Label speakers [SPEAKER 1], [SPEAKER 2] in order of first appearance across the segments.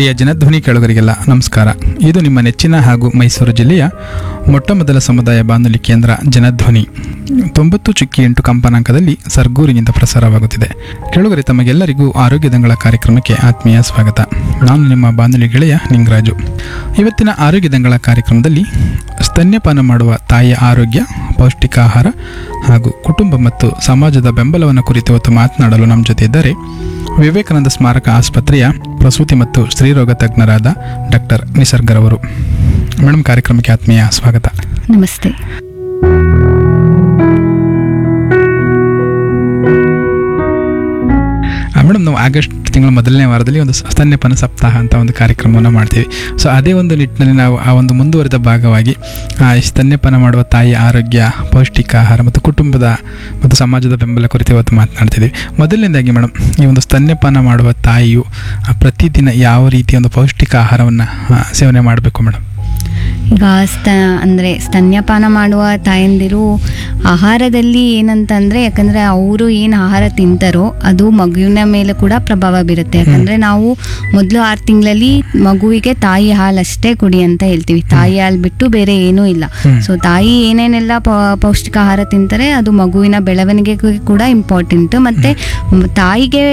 [SPEAKER 1] ಪ್ರಿಯ ಜನಧ್ವನಿ ಕೇಳುಗರಿಗೆಲ್ಲ ನಮಸ್ಕಾರ ಇದು ನಿಮ್ಮ ನೆಚ್ಚಿನ ಹಾಗೂ ಮೈಸೂರು ಜಿಲ್ಲೆಯ ಮೊಟ್ಟ ಮೊದಲ ಸಮುದಾಯ ಬಾನುಲಿ ಕೇಂದ್ರ ಜನಧ್ವನಿ ತೊಂಬತ್ತು ಚುಕ್ಕಿ ಎಂಟು ಕಂಪನಾಂಕದಲ್ಲಿ ಸರ್ಗೂರಿನಿಂದ ಪ್ರಸಾರವಾಗುತ್ತಿದೆ ಕೇಳುಗರೆ ತಮಗೆಲ್ಲರಿಗೂ ಆರೋಗ್ಯದಂಗಳ ಕಾರ್ಯಕ್ರಮಕ್ಕೆ ಆತ್ಮೀಯ ಸ್ವಾಗತ ನಾನು ನಿಮ್ಮ ಬಾನುಲಿ ಗೆಳೆಯ ನಿಂಗರಾಜು ಇವತ್ತಿನ ಆರೋಗ್ಯದಂಗಳ ಕಾರ್ಯಕ್ರಮದಲ್ಲಿ ಸ್ತನ್ಯಪಾನ ಮಾಡುವ ತಾಯಿಯ ಆರೋಗ್ಯ ಪೌಷ್ಟಿಕ ಆಹಾರ ಹಾಗೂ ಕುಟುಂಬ ಮತ್ತು ಸಮಾಜದ ಬೆಂಬಲವನ್ನು ಕುರಿತು ಇವತ್ತು ಮಾತನಾಡಲು ನಮ್ಮ ಜೊತೆ ಇದ್ದಾರೆ ವಿವೇಕಾನಂದ ಸ್ಮಾರಕ ಆಸ್ಪತ್ರೆಯ ಪ್ರಸೂತಿ ಮತ್ತು ಸ್ತ್ರೀರೋಗ ತಜ್ಞರಾದ ಡಾಕ್ಟರ್ ನಿಸರ್ಗರವರು ಮೇಡಮ್ ಕಾರ್ಯಕ್ರಮಕ್ಕೆ ಆತ್ಮೀಯ ಸ್ವಾಗತ
[SPEAKER 2] ನಮಸ್ತೆ
[SPEAKER 1] ಮೇಡಮ್ ನಾವು ಆಗಸ್ಟ್ ತಿಂಗಳ ಮೊದಲನೇ ವಾರದಲ್ಲಿ ಒಂದು ಸ್ತನ್ಯಪಾನ ಸಪ್ತಾಹ ಅಂತ ಒಂದು ಕಾರ್ಯಕ್ರಮವನ್ನು ಮಾಡ್ತೀವಿ ಸೊ ಅದೇ ಒಂದು ನಿಟ್ಟಿನಲ್ಲಿ ನಾವು ಆ ಒಂದು ಮುಂದುವರೆದ ಭಾಗವಾಗಿ ಆ, ಈ ಸ್ತನ್ಯಪಾನ ಮಾಡುವ ತಾಯಿಯ ಆರೋಗ್ಯ ಪೌಷ್ಟಿಕ ಆಹಾರ ಮತ್ತು ಕುಟುಂಬದ ಮತ್ತು ಸಮಾಜದ ಬೆಂಬಲ ಕುರಿತು ಇವತ್ತು ಮಾತನಾಡ್ತಿದ್ದೀವಿ ಮೊದಲನೇದಾಗಿ ಮೇಡಮ್ ಈ ಒಂದು ಸ್ತನ್ಯಪಾನ ಮಾಡುವ ತಾಯಿಯು ಆ, ಪ್ರತಿದಿನ ಯಾವ ರೀತಿಯ ಒಂದು ಪೌಷ್ಟಿಕ ಆಹಾರವನ್ನು ಸೇವನೆ ಮಾಡಬೇಕು ಮೇಡಮ್
[SPEAKER 2] ಈಗ ಸ್ತ ಅಂದರೆ ಸ್ತನ್ಯಪಾನ ಮಾಡುವ ತಾಯಂದಿರು ಆಹಾರದಲ್ಲಿ ಏನಂತಂದರೆ ಯಾಕಂದರೆ ಅವರು ಏನು ಆಹಾರ ತಿಂತಾರೋ ಅದು ಮಗುವಿನ ಮೇಲೆ ಕೂಡ ಪ್ರಭಾವ ಬೀರುತ್ತೆ ಯಾಕಂದರೆ ನಾವು ಮೊದಲು ಆರು ತಿಂಗಳಲ್ಲಿ ಮಗುವಿಗೆ ತಾಯಿ ಹಾಲು ಅಷ್ಟೇ ಕುಡಿ ಅಂತ ಹೇಳ್ತೀವಿ ತಾಯಿ ಹಾಲು ಬಿಟ್ಟು ಬೇರೆ ಏನೂ ಇಲ್ಲ
[SPEAKER 1] ಹ್ಮ್.
[SPEAKER 2] ಸೊ ತಾಯಿ ಏನೇನೆಲ್ಲ ಪ- ಪೌಷ್ಟಿಕ ಆಹಾರ ತಿಂತಾರೆ ಅದು ಮಗುವಿನ ಬೆಳವಣಿಗೆಗೆ ಕೂಡ ಇಂಪಾರ್ಟೆಂಟ್ ಮತ್ತು ತಾಯಿಗೆ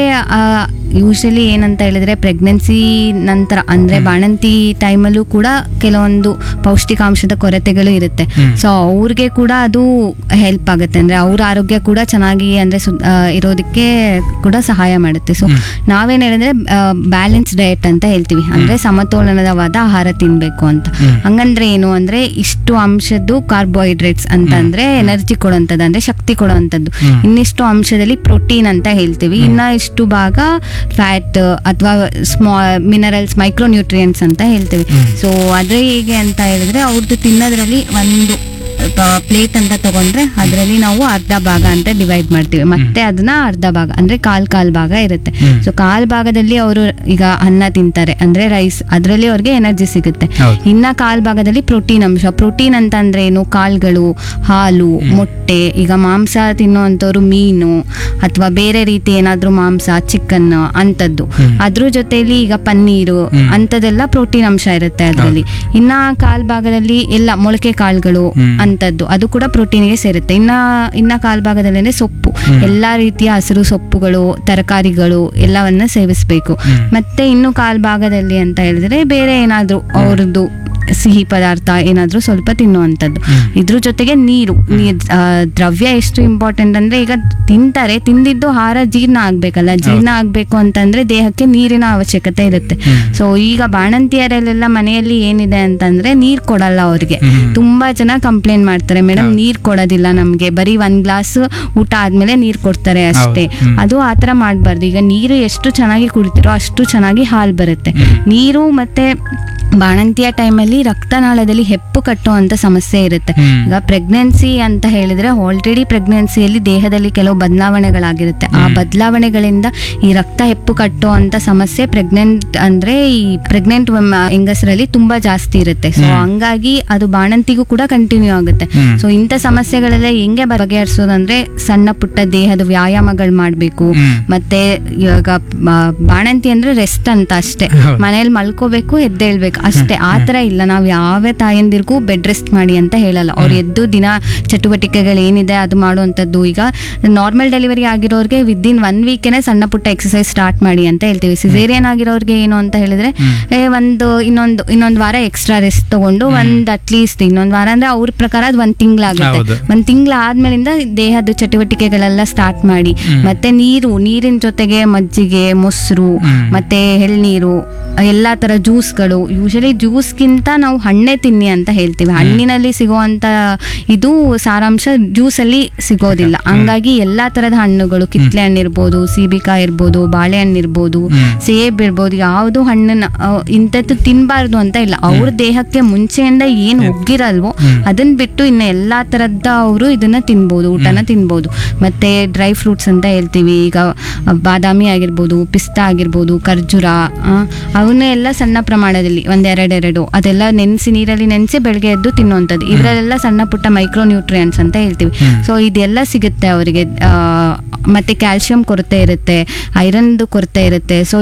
[SPEAKER 2] ಯೂಶಲಿ ಏನಂತ ಹೇಳಿದ್ರೆ ಪ್ರೆಗ್ನೆನ್ಸಿ ನಂತರ ಅಂದರೆ ಬಾಣಂತಿ ಟೈಮಲ್ಲೂ ಕೂಡ ಕೆಲವೊಂದು ಪೌಷ್ಟಿಕಾಂಶದ ಕೊರತೆಗಳು ಇರುತ್ತೆ
[SPEAKER 1] ಹ್ಮ್.
[SPEAKER 2] ಸೊ ಅವ್ರಿಗೆ ಕೂಡ ಅದು ಹೆಲ್ಪ್ ಆಗುತ್ತೆ ಅಂದರೆ ಅವ್ರ ಆರೋಗ್ಯ ಕೂಡ ಚೆನ್ನಾಗಿ ಅಂದರೆ ಸು ಆ, ಇರೋದಕ್ಕೆ ಕೂಡ ಸಹಾಯ ಮಾಡುತ್ತೆ ಸೊ
[SPEAKER 1] ಹ್ಮ್.
[SPEAKER 2] ನಾವೇನು ಹೇಳಿದ್ರೆ ಬ್ಯಾಲೆನ್ಸ್ ಡಯಟ್ ಅಂತ ಹೇಳ್ತೀವಿ ಅಂದರೆ ಸಮತೋಲನದವಾದ ಆಹಾರ ತಿನ್ನಬೇಕು ಅಂತ
[SPEAKER 1] ಹ್ಮ್.
[SPEAKER 2] ಹಂಗಂದ್ರೆ ಏನು ಅಂದ್ರೆ ಇಷ್ಟು ಅಂಶದ್ದು ಕಾರ್ಬೋಹೈಡ್ರೇಟ್ಸ್ ಅಂತಂದ್ರೆ ಎನರ್ಜಿ ಕೊಡುವಂಥದ್ದು ಅಂದ್ರೆ ಶಕ್ತಿ ಕೊಡುವಂಥದ್ದು
[SPEAKER 1] ಹ್ಮ್.
[SPEAKER 2] ಇನ್ನಿಷ್ಟು ಅಂಶದಲ್ಲಿ ಪ್ರೋಟೀನ್ ಅಂತ ಹೇಳ್ತೀವಿ ಇನ್ನ ಇಷ್ಟು ಭಾಗ ಫ್ಯಾಟ್ ಅಥವಾ ಸ್ಮಾ ಮಿನರಲ್ಸ್ ಮೈಕ್ರೋನ್ಯೂಟ್ರಿಯೆಂಟ್ಸ್ ಅಂತ ಹೇಳ್ತೀವಿ
[SPEAKER 1] ಹ್ಮ್.
[SPEAKER 2] ಸೊ ಅದೇ ಹೇಗೆ ಅಂತ ಹೇಳಿದ್ರೆ ಅವ್ರದ್ದು ತಿನ್ನೋದ್ರಲ್ಲಿ ಒಂದು ಪ್ಲೇಟ್ ಅಂತ ತಗೊಂಡ್ರೆ ಅದರಲ್ಲಿ ನಾವು ಅರ್ಧ ಭಾಗ ಅಂತ ಡಿವೈಡ್ ಮಾಡ್ತೀವಿ ಮತ್ತೆ ಅದನ್ನ ಅರ್ಧ ಭಾಗ ಅಂದ್ರೆ ಕಾಲ್ ಕಾಲ್ ಭಾಗ ಇರುತ್ತೆ
[SPEAKER 1] ಹ್ಮ್.
[SPEAKER 2] ಸೊ ಕಾಲ್ ಭಾಗದಲ್ಲಿ ಅವರು ಈಗ ಅನ್ನ ತಿಂತಾರೆ ಅಂದ್ರೆ ರೈಸ್ ಅದರಲ್ಲಿ ಅವ್ರಿಗೆ ಎನರ್ಜಿ ಸಿಗುತ್ತೆ
[SPEAKER 1] ಹೌದು.
[SPEAKER 2] ಇನ್ನ ಕಾಲ್ ಭಾಗದಲ್ಲಿ ಪ್ರೋಟೀನ್ ಅಂಶ ಪ್ರೋಟೀನ್ ಅಂತ ಅಂದ್ರೆ ಏನು ಕಾಳುಗಳು ಹಾಲು ಮೊಟ್ಟೆ ಈಗ ಮಾಂಸ ತಿನ್ನುವಂಥವ್ರು ಮೀನು ಅಥವಾ ಬೇರೆ ರೀತಿ ಏನಾದ್ರೂ ಮಾಂಸ ಚಿಕನ್ ಅಂತದ್ದು
[SPEAKER 1] ಹ್ಮ್.
[SPEAKER 2] ಅದ್ರ ಜೊತೆಲಿ ಈಗ ಪನ್ನೀರು
[SPEAKER 1] ಹ್ಮ್.
[SPEAKER 2] ಅಂತದೆಲ್ಲ ಪ್ರೋಟೀನ್ ಅಂಶ ಇರುತ್ತೆ ಅದರಲ್ಲಿ ಇನ್ನ ಕಾಲ್ ಭಾಗದಲ್ಲಿ ಎಲ್ಲ ಮೊಳಕೆ ಕಾಳುಗಳು
[SPEAKER 1] ಹ್ಮ್.
[SPEAKER 2] ಅಂತದ್ದು ಅದು ಕೂಡ ಪ್ರೋಟೀನ್ಗೆ ಸೇರುತ್ತೆ ಇನ್ನ ಇನ್ನ ಕಾಲ್ ಭಾಗದಲ್ಲಿ ಅಂದ್ರೆ ಸೊಪ್ಪು
[SPEAKER 1] ಹ್ಮ್.
[SPEAKER 2] ಎಲ್ಲಾ ರೀತಿಯ ಹಸಿರು ಸೊಪ್ಪುಗಳು ತರಕಾರಿಗಳು ಎಲ್ಲವನ್ನ ಸೇವಿಸಬೇಕು
[SPEAKER 1] ಹ್ಮ್.
[SPEAKER 2] ಮತ್ತೆ ಇನ್ನು ಕಾಲ್ ಭಾಗದಲ್ಲಿ ಅಂತ ಹೇಳಿದ್ರೆ ಬೇರೆ ಏನಾದ್ರು ಅವ್ರದ್ದು ಸಿಹಿ ಪದಾರ್ಥ ಏನಾದ್ರೂ ಸ್ವಲ್ಪ ತಿನ್ನುವಂಥದ್ದು
[SPEAKER 1] ಹ್ಮ್.
[SPEAKER 2] ಇದ್ರ ಜೊತೆಗೆ ನೀರು ನೀರ್ ಆ, ದ್ರವ್ಯ ಎಷ್ಟು ಇಂಪಾರ್ಟೆಂಟ್ ಅಂದ್ರೆ ಈಗ ತಿಂತಾರೆ ತಿಂದಿದ್ದು ಆಹಾರ ಜೀರ್ಣ ಆಗ್ಬೇಕಲ್ಲ ಜೀರ್ಣ ಆಗ್ಬೇಕು ಅಂತಂದ್ರೆ ದೇಹಕ್ಕೆ ನೀರಿನ ಅವಶ್ಯಕತೆ ಇರುತ್ತೆ
[SPEAKER 1] ಹ್ಮ್.
[SPEAKER 2] ಸೊ ಈಗ ಬಾಣಂತಿಯರಲ್ಲೆಲ್ಲ ಮನೆಯಲ್ಲಿ ಏನಿದೆ ಅಂತಂದ್ರೆ ನೀರ್ ಕೊಡಲ್ಲ ಅವ್ರಿಗೆ
[SPEAKER 1] ಹ್ಮ್.
[SPEAKER 2] ತುಂಬಾ ಜನ ಕಂಪ್ಲೇಂಟ್ ಮಾಡ್ತಾರೆ ಮೇಡಮ್
[SPEAKER 1] ಹೌದು.
[SPEAKER 2] ನೀರ್ ಕೊಡೋದಿಲ್ಲ ನಮ್ಗೆ ಬರೀ ಒಂದ್ ಗ್ಲಾಸ್ ಊಟ ಆದ್ಮೇಲೆ ನೀರ್ ಕೊಡ್ತಾರೆ ಅಷ್ಟೇ
[SPEAKER 1] ಹೌದು. ಹ್ಮ್.
[SPEAKER 2] ಅದು ಆತರ ಮಾಡಬಾರ್ದು ಈಗ ನೀರು ಎಷ್ಟು ಚೆನ್ನಾಗಿ ಕುಡಿತೀರೋ ಅಷ್ಟು ಚೆನ್ನಾಗಿ ಹಾಲು ಬರುತ್ತೆ
[SPEAKER 1] ಹ್ಮ್.
[SPEAKER 2] ನೀರು ಮತ್ತೆ ಬಾಣಂತಿಯ ಟೈಮಲ್ಲಿ ರಕ್ತನಾಳದಲ್ಲಿ ಹೆಪ್ಪು ಕಟ್ಟುವಂತ ಸಮಸ್ಯೆ ಇರುತ್ತೆ
[SPEAKER 1] ಹ್ಮ್.
[SPEAKER 2] ಈಗ ಪ್ರೆಗ್ನೆನ್ಸಿ ಅಂತ ಹೇಳಿದ್ರೆ ಆಲ್ರೆಡಿ ಪ್ರೆಗ್ನೆನ್ಸಿಯಲ್ಲಿ ದೇಹದಲ್ಲಿ ಕೆಲವು ಬದಲಾವಣೆಗಳಾಗಿರುತ್ತೆ ಆ
[SPEAKER 1] ಹ್ಮ್.
[SPEAKER 2] ಬದಲಾವಣೆಗಳಿಂದ ಈ ರಕ್ತ ಹೆಪ್ಪು ಕಟ್ಟುವಂತ ಸಮಸ್ಯೆ ಪ್ರೆಗ್ನೆಂಟ್ ಅಂದ್ರೆ ಈ ಪ್ರೆಗ್ನೆಂಟ್ ಹೆಂಗಸರಲ್ಲಿ ತುಂಬಾ ಜಾಸ್ತಿ ಇರುತ್ತೆ ಸೊ
[SPEAKER 1] ಹ್ಮ್.
[SPEAKER 2] ಹಂಗಾಗಿ ಅದು ಬಾಣಂತಿಗೂ ಕೂಡ ಕಂಟಿನ್ಯೂ ಆಗುತ್ತೆ
[SPEAKER 1] ಹ್ಮ್.
[SPEAKER 2] ಸೊ ಇಂಥ ಸಮಸ್ಯೆಗಳೆಲ್ಲ ಹೆಂಗೆ ಬಗೆಹರಿಸೋದಂದ್ರೆ ಸಣ್ಣ ಪುಟ್ಟ ದೇಹದ ವ್ಯಾಯಾಮಗಳು ಮಾಡಬೇಕು
[SPEAKER 1] ಹ್ಮ್.
[SPEAKER 2] ಮತ್ತೆ ಇವಾಗ ಬ- ಬಾಣಂತಿ ಅಂದ್ರೆ ರೆಸ್ಟ್ ಅಂತ ಅಷ್ಟೇ
[SPEAKER 1] ಹೌದು.
[SPEAKER 2] ಮನೇಲಿ ಮಲ್ಕೋಬೇಕು ಎದ್ದೇಳ್ಬೇಕು ಅಷ್ಟೇ ಆ ಥರ ಇಲ್ಲ ನಾವು ಯಾವ ತಾಯಂದಿರ್ಗೂ ಬೆಡ್ ರೆಸ್ಟ್ ಮಾಡಿ ಅಂತ ಹೇಳಲ್ಲ ಅವ್ರು ಎದ್ದು ದಿನ ಚಟುವಟಿಕೆಗಳು ಏನಿದೆ ಅದು ಮಾಡುವಂಥದ್ದು ಈಗ ನಾರ್ಮಲ್ ಡೆಲಿವರಿ ಆಗಿರೋರಿಗೆ ವಿದಿನ್ ಒನ್ ವೀಕೆನೆ ಸಣ್ಣ ಪುಟ್ಟ ಎಕ್ಸಸೈಸ್ ಸ್ಟಾರ್ಟ್ ಮಾಡಿ ಅಂತ ಹೇಳ್ತೀವಿ ಸಿಸೇರಿಯನ್ ಆಗಿರೋರಿಗೆ ಏನು ಅಂತ ಹೇಳಿದ್ರೆ
[SPEAKER 1] ಹ್ಮ್.
[SPEAKER 2] ಏ, ಒಂದು ಇನ್ನೊಂದು ಇನ್ನೊಂದು ವಾರ ಎಕ್ಸ್ಟ್ರಾ ರೆಸ್ಟ್ ತಗೊಂಡು ಒಂದ್ ಅಟ್ಲೀಸ್ಟ್ ಇನ್ನೊಂದು ವಾರ ಅಂದ್ರೆ ಅವ್ರ ಪ್ರಕಾರ ಅದು ಒಂದ್ ತಿಂಗಳಾಗುತ್ತೆ
[SPEAKER 1] ಹೌದು.
[SPEAKER 2] ಒಂದ್ ತಿಂಗಳ ಆದ್ಮೇಲಿಂದ ದೇಹದ ಚಟುವಟಿಕೆಗಳೆಲ್ಲ ಸ್ಟಾರ್ಟ್ ಮಾಡಿ
[SPEAKER 1] ಹ್ಮ್.
[SPEAKER 2] ಮತ್ತೆ ನೀರು ನೀರಿನ ಜೊತೆಗೆ ಮಜ್ಜಿಗೆ ಮೊಸರು
[SPEAKER 1] ಹ್ಮ್.
[SPEAKER 2] ಮತ್ತೆ ಎಳ್ನೀರು ಎಲ್ಲಾ ತರ ಜ್ಯೂಸ್ಗಳು ಯೂಶಲಿ ಜ್ಯೂಸ್ಗಿಂತ ನಾವು ಹಣ್ಣೆ ತಿನ್ನಿ ಅಂತ ಹೇಳ್ತೀವಿ ಹಣ್ಣಿನಲ್ಲಿ ಸಿಗುವಂತ ಇದು ಸಾರಾಂಶ ಜ್ಯೂಸ್ ಅಲ್ಲಿ ಸಿಗೋದಿಲ್ಲ ಹಂಗಾಗಿ ಎಲ್ಲಾ ತರದ ಹಣ್ಣುಗಳು ಕಿತ್ಲೆ ಹಣ್ಣು ಇರ್ಬೋದು ಸೀಬಿಕಾಯಿ ಇರ್ಬೋದು ಬಾಳೆಹಣ್ಣು ಇರ್ಬೋದು
[SPEAKER 1] ಹ್ಮ್.
[SPEAKER 2] ಸೇಬ್ ಇರ್ಬೋದು ಯಾವುದು ಹಣ್ಣನ್ನ ಆ, ಇಂಥದ್ದು ತಿನ್ಬಾರ್ದು ಅಂತ ಇಲ್ಲ ಅವ್ರ ದೇಹಕ್ಕೆ ಮುಂಚೆಯಿಂದ ಏನು ಒಗ್ಗಿರಲ್ವೋ
[SPEAKER 1] ಹ್ಮ್.
[SPEAKER 2] ಅದನ್ನ ಬಿಟ್ಟು ಇನ್ನು ಎಲ್ಲಾ ತರದ್ದ ಅವರು ಇದನ್ನ ತಿನ್ಬೋದು ಊಟನ ತಿನ್ಬೋದು ಮತ್ತೆ ಡ್ರೈ ಫ್ರೂಟ್ಸ್ ಅಂತ ಹೇಳ್ತೀವಿ ಈಗ ಬಾದಾಮಿ ಆಗಿರ್ಬೋದು ಪಿಸ್ತಾ ಆಗಿರ್ಬೋದು ಖರ್ಜೂರ ಆ, ಅವನ್ನ ಎಲ್ಲ ಸಣ್ಣ ಪ್ರಮಾಣದಲ್ಲಿ ಒಂದ್ ಎರಡೆರಡು ಅದೆಲ್ಲ ನೆನೆಸಿ ನೀರಲ್ಲಿ ನೆನೆಸಿ ಬೆಳಗ್ಗೆ ಎದ್ದು ತಿನ್ನುವಂಥದ್ದು ಇದರಲ್ಲೆಲ್ಲ ಸಣ್ಣ ಪುಟ್ಟ ಮೈಕ್ರೋ ನ್ಯೂಟ್ರಿಯೆಂಟ್ಸ್ ಅಂತ ಹೇಳ್ತೀವಿ
[SPEAKER 1] ಹ್ಮ್.
[SPEAKER 2] ಸೊ ಇದೆಲ್ಲ ಸಿಗುತ್ತೆ ಅವರಿಗೆ ಮತ್ತೆ ಕ್ಯಾಲ್ಸಿಯಂ ಕೊರತೆ ಇರುತ್ತೆ ಐರನ್ದು ಕೊರತೆ ಇರುತ್ತೆ ಸೊ